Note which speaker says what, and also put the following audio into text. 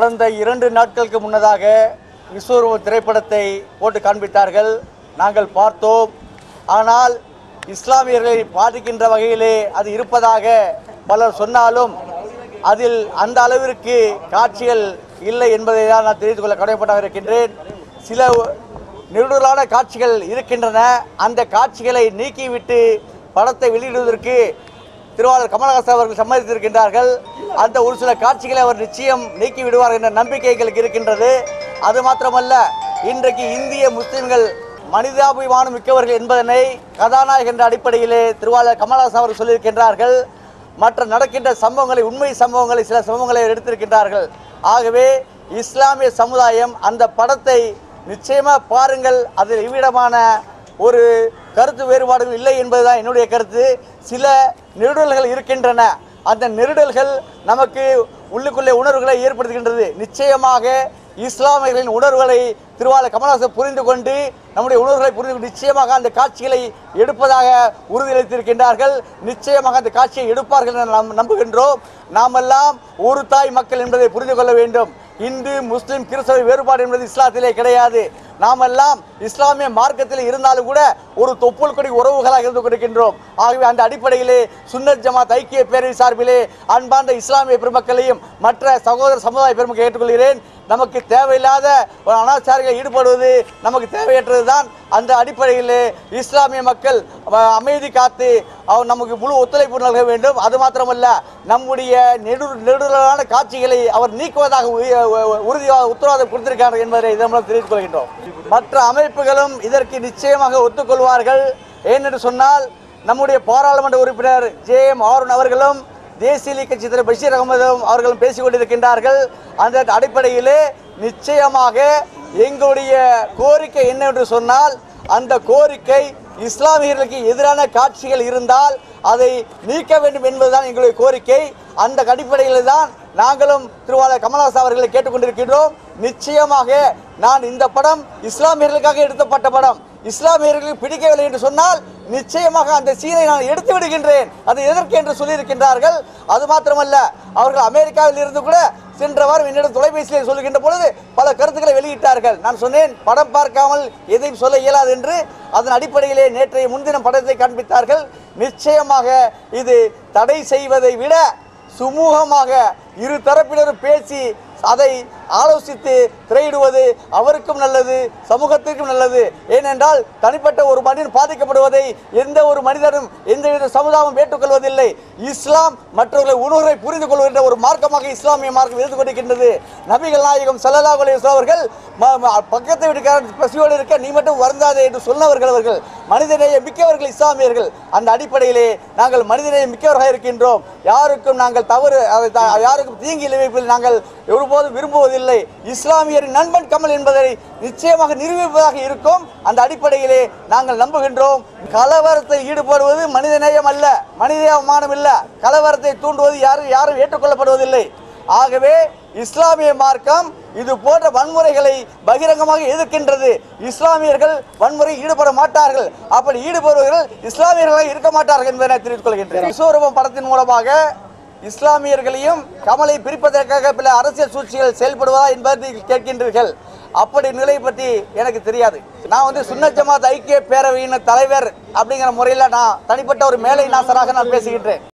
Speaker 1: கடந்த இரண்டு நாட்களுக்கு முன்னதாக விஸ்வரூப திரைப்படத்தை போட்டு காண்பித்தார்கள் நாங்கள் பார்த்தோம் ஆனால் இஸ்லாமியர்களை பாதிக்கின்ற வகையிலே அது இருப்பதாக பலர் சொன்னாலும் அதில் அந்த அளவிற்கு காட்சிகள் இல்லை என்பதை தான் நான் தெரிந்து கொள்ள கடமைப்பட்டாக இருக்கின்றேன் சில நெடுடலான காட்சிகள் இருக்கின்றன அந்த காட்சிகளை நீக்கிவிட்டு படத்தை வெளியிடுவதற்கு திருவாளர் கமலஹாசன் அவர்கள் சம்மதித்திருக்கின்றார்கள் அந்த ஒரு சில காட்சிகளை அவர் நிச்சயம் நீக்கி விடுவார் என்ற நம்பிக்கை எங்களுக்கு இருக்கின்றது அது மாத்திரமல்ல இன்றைக்கு இந்திய முஸ்லிம்கள் மனிதாபிமானம் மிக்கவர்கள் என்பதனை கதாநாயகன் என்ற அடிப்படையிலே திருவாளர் கமலஹாசன் அவர்கள் சொல்லியிருக்கின்றார்கள் மற்ற நடக்கின்ற சம்பவங்களை உண்மை சம்பவங்களை சில சம்பவங்களை எடுத்திருக்கின்றார்கள் ஆகவே இஸ்லாமிய சமுதாயம் அந்த படத்தை நிச்சயமாக பாருங்கள் அதில் இவ்விடமான ஒரு கருத்து வேறுபாடுகள் இல்லை என்பதுதான் என்னுடைய கருத்து சில நெருடல்கள் இருக்கின்றன அந்த நெருடல்கள் நமக்கு உள்ளுக்குள்ளே உணர்வுகளை ஏற்படுத்துகின்றது நிச்சயமாக இஸ்லாமியர்களின் உணர்வுகளை திருவாளர் கமலஹாசன் புரிந்து கொண்டு நம்முடைய உணர்வுகளை புரிந்து கொண்டு நிச்சயமாக அந்த காட்சிகளை எடுப்பதாக உறுதியளித்திருக்கின்றார்கள் நிச்சயமாக அந்த காட்சியை எடுப்பார்கள் என நாம் நம்புகின்றோம் நாமெல்லாம் ஒரு தாய் மக்கள் என்பதை புரிந்து கொள்ள வேண்டும் இந்து முஸ்லிம் கிறிஸ்தவ வேறுபாடு என்பது இஸ்லாத்திலே கிடையாது நாமெல்லாம் இஸ்லாமிய மார்க்கத்தில் இருந்தாலும் கூட ஒரு தொப்புள் கொடி உறவுகளாக இருந்து கொண்டிருக்கின்றோம் ஆகவே அந்த அடிப்படையிலே சுன்னத் ஜமாத் ஐக்கிய பேரவை சார்பிலே அன்பார்ந்த இஸ்லாமிய பெருமக்களையும் மற்ற சகோதர சமுதாய பெருமக்களை ஏற்றுக்கொள்கிறேன் நமக்கு தேவையில்லாத ஒரு அனாச்சாரங்களில் ஈடுபடுவது நமக்கு தேவையற்றது தான் அந்த அடிப்படையில் இஸ்லாமிய மக்கள் அஹ், அமைதி காத்து அவர் நமக்கு முழு ஒத்துழைப்பு நல்க வேண்டும் அது மாத்திரமல்ல நம்முடைய நெடு நெடுதலான காட்சிகளை அவர் நீக்குவதாக உ- உறுதியாக உத்தரவாதம் கொடுத்திருக்கார் என்பதை இதன் மூலம் தெரிவித்துக் கொள்கின்றோம் மற்ற அமைப்புகளும் இதற்கு நிச்சயமாக ஒத்துக்கொள்வார்கள் ஏனென்று சொன்னால் நம்முடைய பாராளுமன்ற உறுப்பினர் ஜே எம் ஆருண் அவர்களும் தேசிய கட்சி தலைவர் பஷீர் அகமதும் அவர்களும் பேசிக் கொண்டிருக்கின்றார்கள் அந்த அடிப்படையிலே நிச்சயமாக எங்களுடைய கோரிக்கை என்னவென்று சொன்னால் அந்த கோரிக்கை இஸ்லாமியர்களுக்கு எதிரான காட்சிகள் இருந்தால் அதை நீக்க வேண்டும் என்பதுதான் எங்களுடைய கோரிக்கை அந்த அடிப்படையில் தான் நாங்களும் திருவாளர் கமலஹாசன் அவர்களை கேட்டுக்கொண்டிருக்கின்றோம் நிச்சயமாக நான் இந்த படம் இஸ்லாமியர்களுக்காக எடுத்தப்பட்ட படம் இஸ்லாமியர்களுக்கு பிடிக்கவில்லை என்று சொன்னால் நிச்சயமாக அந்த சீனை நான் எடுத்து விடுகின்றேன் அது எதற்கு என்று சொல்லியிருக்கின்றார்கள் அது மாத்திரமல்ல அவர்கள் அமெரிக்காவில் இருந்து கூட சென்ற வாரம் என்னிடம் தொலைபேசியில் சொல்லுகின்ற பொழுது பல கருத்துக்களை வெளியிட்டார்கள் நான் சொன்னேன் படம் பார்க்காமல் எதையும் சொல்ல இயலாது என்று அதன் அடிப்படையிலே நேற்றைய முன்தினம் படத்தை காண்பித்தார்கள் நிச்சயமாக இது தடை செய்வதை விட சுமூகமாக இரு தரப்பினரும் பேசி அதை ஆலோசித்து திரையிடுவது அவருக்கும் நல்லது சமூகத்திற்கும் நல்லது ஏனென்றால் தனிப்பட்ட ஒரு மனிதன் பாதிக்கப்படுவதை எந்த ஒரு மனிதனும் எந்தவித சமுதாயமும் ஏற்றுக்கொள்வதில்லை இஸ்லாம் மற்றவர்களை உணர்வை புரிந்து கொள்கின்ற ஒரு மார்க்கமாக இஸ்லாமிய மார்க்கம் இருந்து கொண்டிருக்கின்றது நபிகள் நாயகம் ஸல்லல்லாஹு அலைஹி வஸல்லம் அவர்கள் ம- ம- பக்கத்து வீட்டுக்காரன் பசியோடு இருக்க நீ மட்டும் வருந்தாதே என்று சொன்னவர்கள் அவர்கள் மனிதநேயம் மிக்கவர்கள் இஸ்லாமியர்கள் அந்த அடிப்படையிலே நாங்கள் மனிதநேயம் மிக்கவர்களாக இருக்கின்றோம் யாருக்கும் நாங்கள் தவறு அதை த- யாருக்கும் தீங்கி விளைவிப்பில் நாங்கள் ஒருபோதும் விரும்புவதில்லை இஸ்லாமியரின் நண்பன் கமல் என்பதை நிச்சயமாக நிரூபிப்பதாக இருக்கும் அந்த அடிப்படையிலே நாங்கள் நம்புகின்றோம் கலவரத்தில் ஈடுபடுவது மனிதநேயம் அல்ல மனிதாபிமானம் இல்ல கலவரத்தை தூண்டுவது யாரும் யாரும் ஏற்றுக்கொள்ளப்படுவதில்லை ஆகவே இஸ்லாமிய மார்க்கம் இது போன்ற வன்முறைகளை பகிரங்கமாக எதிர்க்கின்றது இஸ்லாமியர்கள் வன்முறை ஈடுபட மாட்டார்கள் அப்படி ஈடுபடுவர்கள் இஸ்லாமியர்களாக இருக்க மாட்டார்கள் என்பதை நான் தெரிவித்துக் கொள்கின்றேன் விஸ்வரூபம் படத்தின் மூலமாக இஸ்லாமியர்களையும் கமலை பிரிப்பதற்காக பல அரசியல் சூழ்ச்சிகள் செயல்படுவதா என்பதை கேட்கின்றீர்கள் அப்படி நிலை பற்றி எனக்கு தெரியாது நான் வந்து சுன்னத் ஜமாத் ஐக்கிய பேரவையின் தலைவர் அப்படிங்கிற முறையில் நான் தனிப்பட்ட ஒரு மேலை நாசராக நான் பேசுகின்றேன்